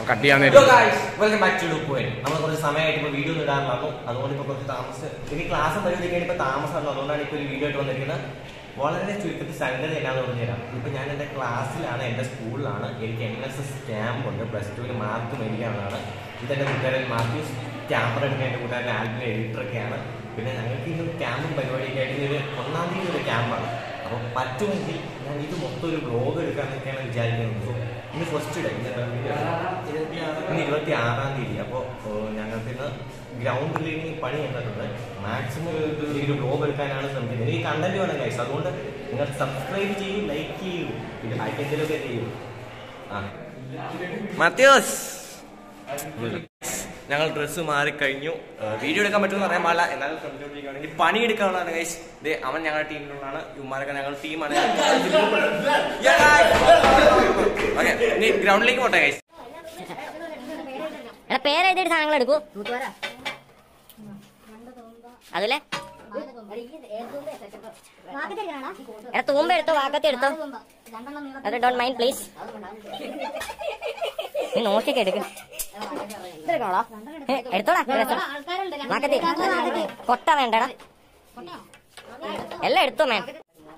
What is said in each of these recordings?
Cut ചെയ്യാൻ hello നേരം guys welcome back to look നമ്മൾ കുറച്ച് സമയമായിട്ട് ഇപ്പോൾ വീഡിയോ ഇടാറുണ്ടായിരുന്നു അതുകൊണ്ട് ഇപ്പോൾ കുറച്ച് താമസം എനിക്ക് ക്ലാസ് പരിപാടിക്കാൻ ഇപ്പോൾ താമസമായിരുന്നു അതുകൊണ്ടാണ് ഇപ്പോൾ ഒരു വീഡിയോ ആയിട്ട് വന്നിരിക്കുന്നത് വളരെ ചുരുക്കത്തിൽ സംഗതി എന്നാന്ന് പറഞ്ഞുതരാം ഇപ്പം ഞാൻ എൻ്റെ ക്ലാസ്സിലാണ് എൻ്റെ സ്കൂളിലാണ് എനിക്ക് എൻ എസ് എസ് ക്യാമ്പ് ഉണ്ട് പ്ലസ് ടുവിൽ മാർക്ക് മേടിക്കാനുള്ളതാണ് ഇതെൻ്റെ കൂട്ടുകാരൻ മാത്യൂസ് ക്യാമറ എടുക്കുന്ന എൻ്റെ കൂട്ടുകാരൻ ആൽബിൻ എഡിറ്ററൊക്കെയാണ് പിന്നെ ഞങ്ങൾക്ക് ഇന്ന് ക്യാമ്പും പരിപാടിയൊക്കെ ആയിട്ട് ഒരു ഒന്നാം തീയതി ഒരു ക്യാമ്പാണ് അപ്പോൾ പറ്റുമെങ്കിൽ ഞാൻ ഇത് മൊത്തം ഒരു ബ്ലോഗ് എടുക്കാമെന്നൊക്കെയാണ് വിചാരിക്കുന്നത് സോ ഇന്ന് ഫസ്റ്റ് ഡേ ഇന്ന് ഇന്ന് ഇരുപത്തി ആറാം തീയതി അപ്പോൾ ഞങ്ങൾക്ക് ഇന്ന് ഗ്രൗണ്ടിൽ ഇനി പണി ചെയ്തിട്ടുണ്ട് മാക്സിമം ഒരു ബ്ലോഗ് എടുക്കാനാണ് ശ്രമിക്കുന്നത് എനിക്ക് കണ്ടന്റ് വേണം ഗൈസ് അതുകൊണ്ട് നിങ്ങൾ സബ്സ്ക്രൈബ് ചെയ്യൂ ലൈക്ക് ചെയ്യൂ ഇത് ഹൈക്കെന്തെങ്കിലുമൊക്കെ ചെയ്യൂ ആ മത്യോസ് ഞങ്ങൾ ഡ്രസ്സ് മാറിക്കഴിഞ്ഞു വീഡിയോ എടുക്കാൻ പറ്റുമെന്ന് അറിയാൻ പാടില്ല എന്നാലും ശ്രമിച്ചുകൊണ്ടിരിക്കുകയാണ് ഇനി പണി എടുക്കാനുള്ളതാണ് ഗൈസ് ഇത് അവൻ ഞങ്ങളുടെ ടീമിലുള്ളതാണ് ഇവന്മാരൊക്കെ ഞങ്ങളുടെ ടീമാണ് ഓക്കെ ഇനി ഗ്രൗണ്ടിലേക്ക് പോട്ടെ ഗൈസ് എടാ പേരെഴുതിയിട്ട് സാധനങ്ങൾ എടുക്കൂ അതിലെ എടാ തൂമ്പ എടുത്തോ വാക്കത്തി എടുത്തോ അത് ഡോണ്ട് മൈൻഡ് പ്ലീസ് നീ നോക്കിയൊക്കെ എടുക്ക് ഇതെടുക്കണോടാ? ഏ, എടുത്തോടാ രസം. വാക്കത്തി കൊട്ട വേണ്ടടാ എല്ലാം എടുത്തോ മാം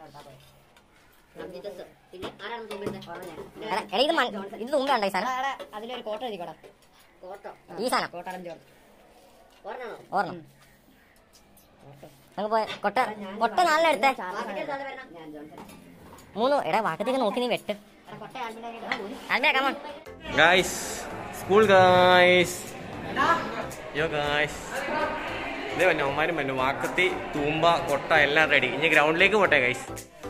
എടാ എടാ, ഇത് മൺ- ഇത് തുമ്പ ഉണ്ടോ ഈ സാധനം അതിലൊരു കോട്ട എഴുതിക്കോടാ ഈ സാധനം കോട്ടാടൻ ജോർജ് ഓർണം നമുക്ക് പോയ കൊട്ട കൊട്ട നാലിനെ എടുത്തേ ഞാൻ ജോൺസൺ മൂന്ന് എടാ വാക്കത്തേക്ക് നോക്കി നീ വെട്ട് കോട്ട ആൽബിന്റെ ആൽബേ come on guys school guys yo guys ഇതേ പറഞ്ഞു അവന്മാരും പറഞ്ഞു വാക്കത്തി തൂമ്പ കൊട്ട എല്ലാം റെഡി ഇനി ഗ്രൗണ്ടിലേക്ക് പോട്ടെ ഗൈസ്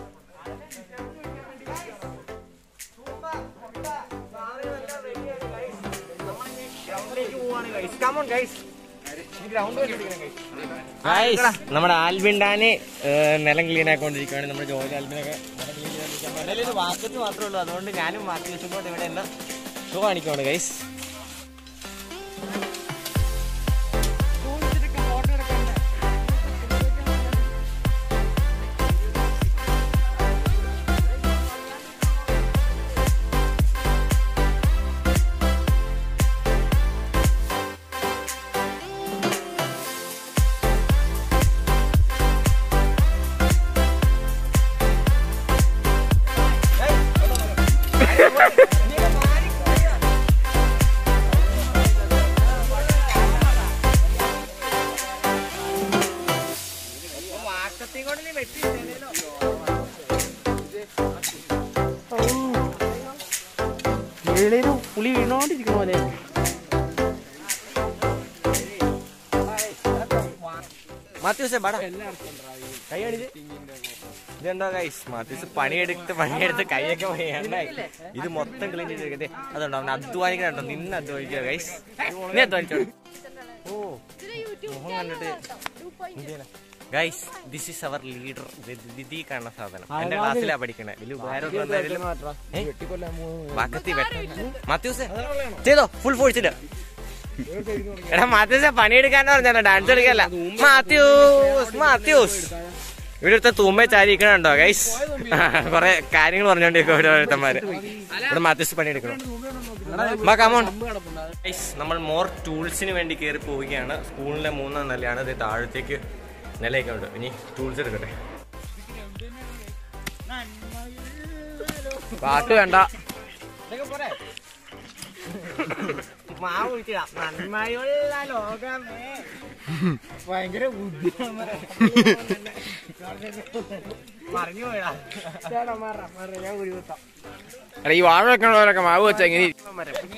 നമ്മുടെ ആൽബിൻഡാന് നിലം ക്ലീൻ ആയിക്കൊണ്ടിരിക്കുകയാണ് നമ്മുടെ ജോലി ആൽബിനൊക്കെ നിലം ക്ലീൻ ചെയ്തോണ്ടിരിക്കുകയാണ് എൻ്റെ കയ്യിൽ വാക്കത്ത് മാത്രമേ ഉള്ളൂ അതുകൊണ്ട് ഞാനും വാക്കി വെച്ചുകൊണ്ട് ഇവിടെ എല്ലാം സുഖം കാണിക്കുവാണ് ഗൈസ് പുളി വീണോണ്ടിരിക്കണ പോലെ മാത്യൂസേ പാടാ കൈ അടിച്ച് ഇതെന്താ ഗൈസ് മാത്യൂസ് പണിയെടുത്ത് പണിയെടുത്ത് കൈയൊക്കെ വയ്യാണ്ടായി ഇത് മൊത്തം ക്ലീൻ ചെയ്തിരിക്കട്ടെ അതുകൊണ്ട് അവൻ അധ്വാനിക്കണോ നിന്ന് അധ്വാനിക്കുക ഗൈസ് നീ അധ്വാനിച്ചോ ഓ മുഖം കണ്ടിട്ട് guys this is our leader Didi കാണുന്ന സാധനം എന്റെ ക്ലാസ്സിലാ പഠിക്കണേ വലിയ ഉപകാരം എന്തായാലും വാക്കത്തി മാത്യൂസേ ചെയ്തോ ഫുൾ ഫോഴ്സ് ഇല്ല എടാ മാത്യൂസെ പണിയെടുക്കാന്ന് പറഞ്ഞാ ഡാൻസ് കളിക്കല്ല മാത്യൂസ് മാത്യൂസ് ഇവിടുത്തെ തൂമ്പ ചാരിക്കണുണ്ടോ ഗൈസ് കൊറേ കാര്യങ്ങൾ പറഞ്ഞോണ്ടിരിക്കും ഓരോരുത്തന്മാര് ഇവിടെ മാത്യൂസ് പണിയെടുക്കണം കമോൺ ഗൈസ് നമ്മൾ മോർ ടൂൾസിന് വേണ്ടി കയറി പോവുകയാണ് സ്കൂളിന്റെ മൂന്നാം നിലയാണ് ഇത് താഴത്തേക്ക് നിലയൊക്കെ ഉണ്ട് ഇനി ടൂൾസ് എടുക്കട്ടെ പാട്ട് വേണ്ട മാവ് കുഴിച്ചിടാ. നന്മയുള്ള ലോകമേ ഭയങ്കര ബുദ്ധി പറഞ്ഞു പോയടാ എടാ ഈ വാഴ വെക്കണവരൊക്കെ മാവ് വെച്ച എങ്ങനെ ഇരിക്കും?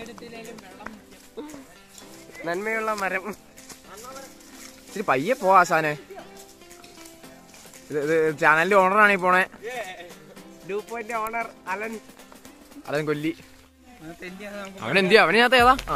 നന്മയുള്ള മരം ഇച്ചിരി പയ്യെ പോ ആശാനെ ഇത് ഇത് ചാനലിന്റെ ഓണറാണ് ഈ പോണേ ഡൂ പോയിന്റ് ഓണർ അലൻ അതെ കൊല്ലി അവൻ എന്തിയാ അവനകത്ത് ഏതാ ആ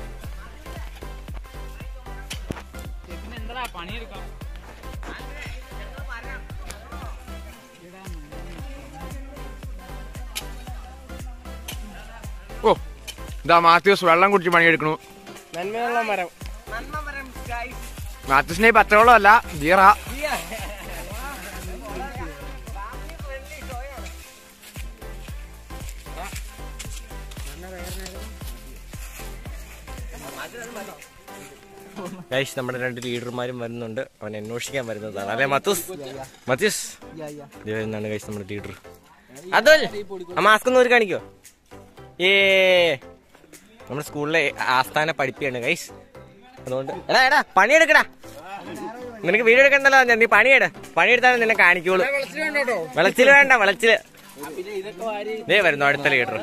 ഓ ഇതാ മാത്യൂസ് വെള്ളം കുടിച്ച് പണിയെടുക്കണു നന്മയുള്ള മരം നന്മ മരം guys. മാത്യൂസിനെ ഈ പച്ചവെള്ളം അല്ല ജീറ ഗൈസ് നമ്മുടെ രണ്ട് ലീഡർമാരും വരുന്നുണ്ട് അവൻ അന്വേഷിക്കാൻ വരുന്നതാണ് അല്ലെ മത്തൂസ് മത്തൂസ് ഇത് വരുന്നതാണ് ഗൈസ് നമ്മുടെ ലീഡർ അതുൽ ആ മാസ്ക് ഒന്ന് ഒരു കാണിക്കോ ഏ നമ്മുടെ സ്കൂളിലെ ആസ്ഥാന പഠിപ്പിയാണ് ഗൈസ് അതുകൊണ്ട് എടാ എടാ പണിയെടുക്കടാ നിനക്ക് വീഡിയോ എടുക്കണ്ടല്ലോ ഞാൻ നീ പണിയെട പണിയെടുത്താൽ നിന്നെ കാണിക്കോളൂ വെളച്ചില് വേണ്ട വെളച്ചില് ദേ വരുന്നു അടുത്ത ലീഡർ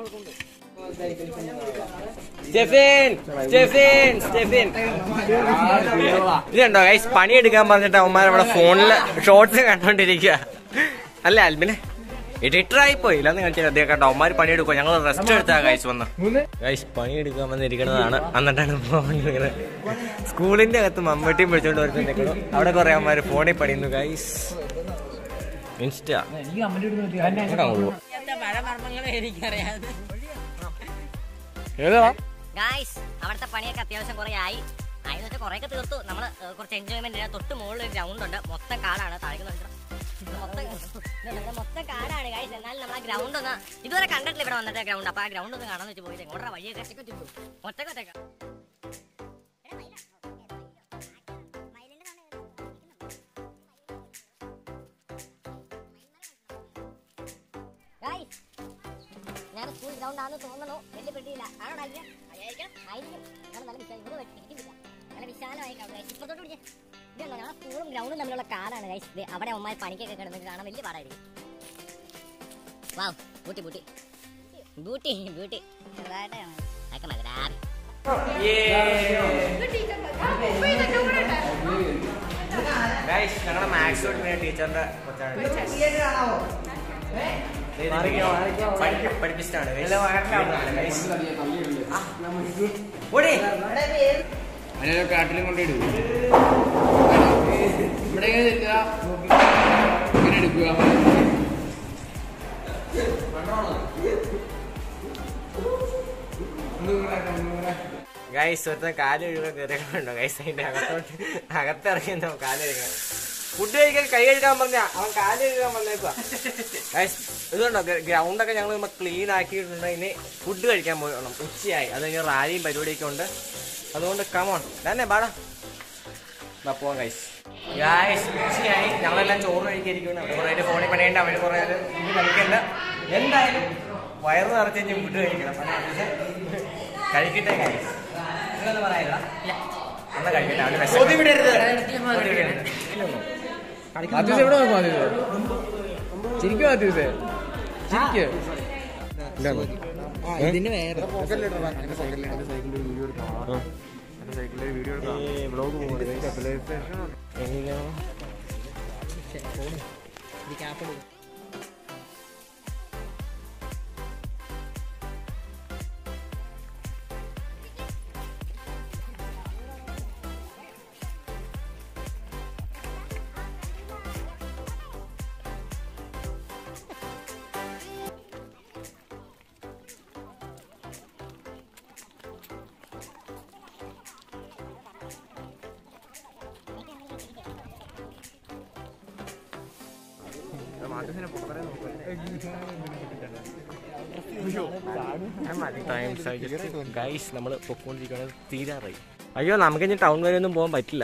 സ്റ്റെഫിൻ സ്റ്റെഫിൻ സ്റ്റെഫിൻ ഇതുണ്ടോ ഗൈസ് പണിയെടുക്കാൻ പറഞ്ഞിട്ട് അവന്മാർ അവിടെ ഫോണില് ഷോർട്സ് കണ്ടോണ്ടിരിക്കുക അല്ലേ അൽബിനെ എഡിറ്റർ ആയി പോയി ഇല്ലാന്ന് കാണിച്ചാൽ അദ്ദേഹം കേട്ടോ അവന്മാർ പണിയെടുക്കുക ഞങ്ങൾ റെസ്റ്റ് എടുത്താ ഗൈസ് വന്ന് ഗൈസ് പണിയെടുക്കാൻ വന്നിരിക്കുന്നതാണ് എന്നിട്ടാണ് ഫോണിൽ സ്കൂളിന്റെ അകത്ത് മമ്മൂട്ടിയും വിളിച്ചോണ്ട് വരുന്നുണ്ടെങ്കിലും അവിടെ കുറെ അവന്മാർ ഫോണിൽ പണിയുന്നു ഗൈസ് ഇൻസ്റ്റ ഗായ്സ് അവിടുത്തെ പണിയൊക്കെ അത്യാവശ്യം കുറെ ആയി ആയി വെച്ചാൽ കുറെയൊക്കെ തീർത്തു നമ്മൾ കുറച്ച് എൻജോയ്മെന്റ് തൊട്ട് മുകളിൽ ഒരു ഗ്രൗണ്ട് ഉണ്ട് മൊത്തം കാടാണ് താഴേക്ക് നോക്കിയിട്ട് മൊത്തം ഇവിടെ മൊത്തം കാടാണ് ഗായ്സ് എന്നാലും നമ്മൾ ആ ഗ്രൗണ്ട് ഒന്ന് ഇതുവരെ കണ്ടിട്ടില്ല ഇവിടെ വന്നിട്ട് ഗ്രൗണ്ട് അപ്പൊ ആ ഗ്രൗണ്ട് ഒന്ന് കാണാന്ന് വെച്ച് പോയിട്ട് എങ്ങോട്ടാ വഴിയൊക്കെ ഒറ്റക്ക് ഒറ്റക്ക ഗായ്സ് ഞാൻ സ്കൂൾ ഗ്രൗണ്ട് ആണെന്ന് തോന്നുന്നു വലിയ പെട്ടിയില്ല ആണോ ആയിരിക്കാം ആയിരിക്കാം ആയിരിക്കും ഞാൻ നല്ല വിശാല ഇവിടെ ഇരിക്കുന്നില്ല നല്ല വിശാലമായി ഗ്രൗണ്ട് ഇപ്പത്തോട്ട് പിടിച്ചേ ഇതുണ്ടോ ഞങ്ങളുടെ സ്കൂളും ഗ്രൗണ്ടും തമ്മിലുള്ള കാലാണ് ഗൈസ് അവിടെ അമ്മമാർ പണിക്കൊക്കെ കിടന്നിട്ട് കാണാൻ വലിയ പാടായിരിക്കും wow beauty beauty beauty beauty ചെറുതായിട്ടാണ് അതൊക്കെ മതി ഗൈസ് ഞങ്ങളുടെ മാത്സ് പഠിപ്പിക്കുന്ന ടീച്ചറിന്റെ കൊച്ചാണ് പഠിപ്പിച്ചിട്ടാണ് ഓടി അതിനെ കാട്ടിലും കൊണ്ടിടും ഇവിടെ ഇങ്ങനെ നിൽക്കുക ഇങ്ങനെ എടുക്കുക ഗൈസ് ഒരുത്തൻ കാല് കഴുകാൻ കയറിയിട്ടുണ്ടോ ഗൈസ് അതിന്റെ അകത്തോട്ട് അകത്തിറങ്ങി നമ്മൾ കാല് കഴുകാൻ ഫുഡ് കഴിക്കാൻ കൈ കഴുകാൻ പറഞ്ഞ അവൻ കാല് കഴുകാൻ വന്നേക്കുവാ ഗൈസ് ഇതുണ്ടോ ഗ്രൗണ്ട് ഒക്കെ ഞങ്ങൾ ക്ലീൻ ആക്കിയിട്ടുണ്ട് ഇനി ഫുഡ് കഴിക്കാൻ പോകണം ഉച്ചയായി അത് കഴിഞ്ഞ് റാലിയും പരിപാടിയൊക്കെ ഉണ്ട് അതുകൊണ്ട് കമോൺ തന്നെ ബാടാ ബാ പോവാം ഗൈസ് ഗൈസ് ഉച്ചയായി ഞങ്ങളെല്ലാം ചോറ് കഴിക്കാതിരിക്കുന്നു കുറേ ഫോണിൽ പണിയുണ്ട് അവർ കുറേ ഇത് കഴിക്കണ്ട എന്തായാലും വയറ് നിറച്ച് കഴിഞ്ഞ് ഫുഡ് കഴിക്കണം അതാണ് കഴിക്കട്ടെ ഗൈസ് നിങ്ങളൊന്നും പറയാനില്ല എന്നാ കഴിക്കട്ടെ അവന് വിശക്കും. കൊതി വിടരുത്. മാത്യൂസ് എവിടെ നോക്കും മാത്യൂസ് ചിരിക്കും മാത്യൂസ് ചിരിക്ക് ഇതിന് എന്റെ സൈക്കിളിൽ എന്റെ സൈക്കിളിൽ വീഡിയോ എടുക്കാം എന്റെ സൈക്കിളിൽ വീഡിയോ എടുക്കാം വ്ളോഗ് എങ്ങനെയാ മാത്യൂസിനെ പൊട്ടറെ ഗൈസ് നമ്മൾ പൊക്കോണ്ടിരിക്കുകയാണ് തീരാറായി അയ്യോ നമുക്ക് ഇനി ടൗൺ വരെ ഒന്നും പോകാൻ പറ്റില്ല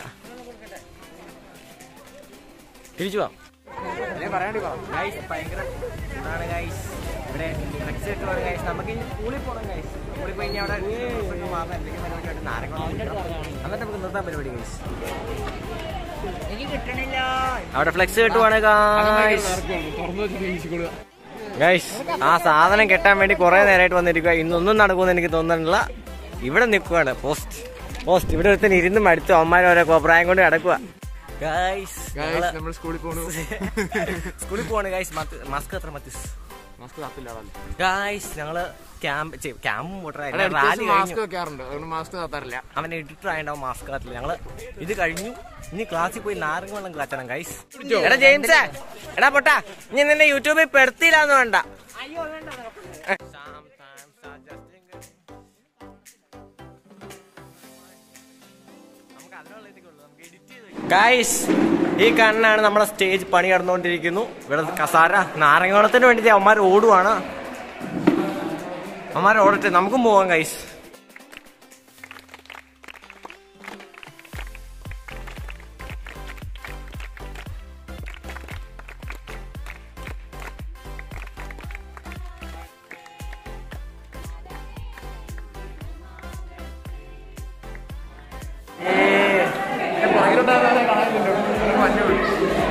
തിരിച്ചു പോവാം പറയാണ്ടി പറ ഗൈസ് ഭയങ്കര ചൂടാണ് ഗൈസ് ഇവിടെ ഫ്ലെക്സ് കിട്ടുവാണ് ഗൈസ് നമുക്ക് ഇനി സ്കൂളിൽ പോകണം ഗൈസ് സ്കൂളിൽ പോയി ഇനി അവിടെ ഡ്രസ്സൊക്കെ മാറാൻ എന്തെങ്കിലും പരിപാടിയായിട്ട് നാരങ്ങ എന്നിട്ട് നമുക്ക് നിർത്താൻ പരിപാടി ഗൈസ് അവിടെ ഫ്ലെക്സ് കിട്ടുവാണ് ഗൈസ് തുറന്നു വെച്ച് വീശിക്കൊള്ളുക ഗൈസ് ആ സാധനം കെട്ടാൻ വേണ്ടി കുറെ നേരമായിട്ട് വന്നിരിക്കുക ഇന്നൊന്നും നടക്കുമെന്ന് എനിക്ക് തോന്നുന്നില്ല ഇവിടെ നിൽക്കുവാണ് പോസ്റ്റ് പോസ്റ്റ് ഇവിടെ ഒരുത്തൻ ഇരുന്ന് മടുത്തു അമ്മമാരെ ഓരോ കോപ്രായം കൊണ്ട് കിടക്കുക ഗൈസ് ഗായ്സ് നമ്മൾ സ്കൂളിൽ പോണു സ്കൂളിൽ പോവാണ് ഗൈസ് മാസ്ക് എത്ര മത്തിസ് മാസ്ക് താത്തില്ല ഗൈസ് ഞങ്ങള് ക്യാമ്പ് ക്യാമ്പും പോട്ടറായിരുന്നു റാലി മാസ്ക് കഴിഞ്ഞു വെക്കാറുണ്ട് അതുകൊണ്ട് മാസ്ക് താത്താറില്ല അവൻ എഡിറ്റർ ആയണ്ടാവും മാസ്ക് കാത്തില്ല ഞങ്ങള് ഇത് കഴിഞ്ഞു ഇനി ക്ലാസ്സിൽ പോയി നാരങ്ങ വെള്ളം കാച്ചണം ഗൈസ് എടാ ജെയിംസ് എടാ പൊട്ടാ ഇനി നിന്നെ യൂട്യൂബിൽ പെടുത്തില്ലാന്ന് വേണ്ട ഗൈസ് ഈ കണ്ണാണ് നമ്മളെ സ്റ്റേജ് പണി നടന്നുകൊണ്ടിരിക്കുന്നു ഇവിടെ കസാര നാരങ്ങവെള്ളത്തിന് വേണ്ടി അവന്മാർ ഓടുവാണ് അവന്മാർ ഓടട്ടെ നമുക്കും പോവാം ഗൈസ് കയ്യിലുണ്ടാകുന്നവരെ കാണാനില്ലല്ലോ ഒരു മഞ്ഞ വീട്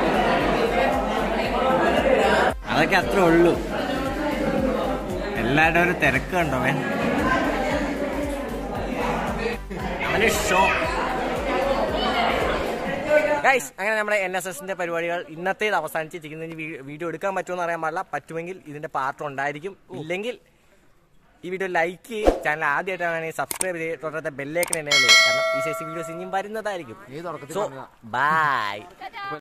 അതൊക്കെ അത്രേ ഉള്ളൂ എല്ലാവരുടെ ഒരു തിരക്ക് കണ്ടോ അവൻ അവന് ഷോ ഗൈസ് അങ്ങനെ നമ്മുടെ എൻ എസ് എസിന്റെ പരിപാടികൾ ഇന്നത്തേത് അവസാനിച്ചിരിക്കുന്നു ഇനി വീ- വീഡിയോ എടുക്കാൻ പറ്റുമെന്ന് അറിയാൻ പാടില്ല പറ്റുമെങ്കിൽ ഇതിന്റെ പാർട്ട് ഉണ്ടായിരിക്കും ഇല്ലെങ്കിൽ ഈ വീഡിയോ ലൈക്ക് ചെയ്യും ചാനൽ ആദ്യമായിട്ടാണെങ്കിൽ സബ്സ്ക്രൈബ് ചെയ്ത് തൊട്ടത്തെ ബെല്ലേക്കൻ എന്നെ കാരണം ഈ ശേഷി വീഡിയോസ് ഇനിയും വരുന്നതായിരിക്കും നീ തുടക്കത്തിൽ സോ പറഞ്ഞതാ. ബൈ